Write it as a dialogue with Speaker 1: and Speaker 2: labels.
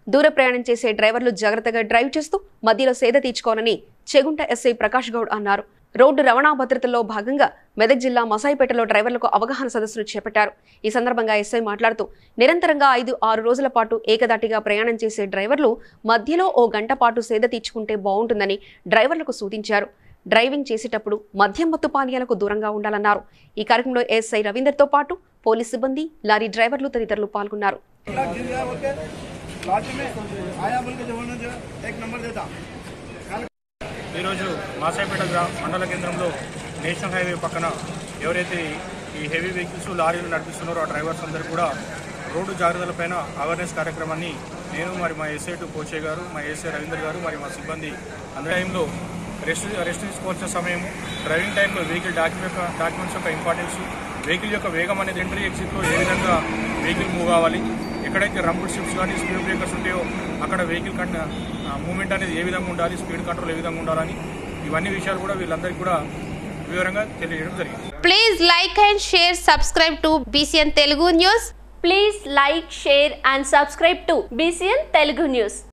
Speaker 1: దూర ప్రయాణం చేసే డ్రైవర్లు జాగ్రత్తగా డ్రైవ్ చేస్తూ మధ్యలో సేద తీర్చుకోవాలని చెగుంట ఎస్ఐ ప్రకాష్ గౌడ్ అన్నారు రోడ్డు రవాణా భద్రతలో భాగంగా మెదక్ జిల్లా మసాయిపేటలో డ్రైవర్లకు అవగాహన సదస్సును చేపట్టారు ఈ సందర్భంగా ఎస్ఐ మాట్లాడుతూ నిరంతరంగా ఐదు ఆరు రోజుల పాటు ఏకదాటిగా ప్రయాణం చేసే డ్రైవర్లు మధ్యలో ఓ గంట పాటు సేద తీర్చుకుంటే బాగుంటుందని డ్రైవర్లకు సూచించారు డ్రైవింగ్ చేసేటప్పుడు మద్యం మత్తు పానీయాలకు దూరంగా ఉండాలన్నారు ఈ కార్యక్రమంలో ఎస్ఐ రవీందర్తో పాటు పోలీస్ సిబ్బంది లారీ డ్రైవర్లు తదితరులు పాల్గొన్నారు
Speaker 2: लाख गिर गया बोल के लाठी में आया बोल के जवान जो एक नंबर देता
Speaker 3: ఈరోజు మాసాయిపేట గ్రామ మండల కేంద్రంలో నేషనల్ హైవే పక్కన ఎవరైతే ఈ హెవీ వెహికల్స్ లారీలు నడిపిస్తున్నారో ఆ డ్రైవర్స్ అందరూ కూడా రోడ్డు జాగ్రత్తలపైన అవేర్నెస్ కార్యక్రమాన్ని నేను మరి మా ఎస్ఐ టు కోచే గారు మా ఎస్ఐ రవీందర్ గారు మరి మా సిబ్బంది అందరి టైంలో రెస్ట్ రెస్ట్ తీసుకోవాల్సిన సమయం డ్రైవింగ్ టైంలో వెహికల్ డాక్యుమెంట్ డాక్యుమెంట్స్ యొక్క ఇంపార్టెన్స్ వెహికల్ యొక్క వేగం అనేది ఎంట్రీ ఎగ్జిట్లో ఏ విధంగా వెహికల్ మూవ్ కావాలి ఎక్కడైతే రంబుల్ షిప్స్ కానీ స్పీడ్ బ్రేకర్స్ ఉంటాయో అక్కడ వెహికల్ కంటే మూమెంట్ అనేది ఏ విధంగా ఉండాలి స్పీడ్ కంట్రోల్ ఏ విధంగా ఉండాలని ఇవన్నీ విషయాలు కూడా వీళ్ళందరికీ కూడా వివరంగా తెలియజేయడం జరిగింది
Speaker 4: Please like and share, subscribe to BCN Telugu News.
Speaker 5: Please like, share and subscribe to BCN Telugu News.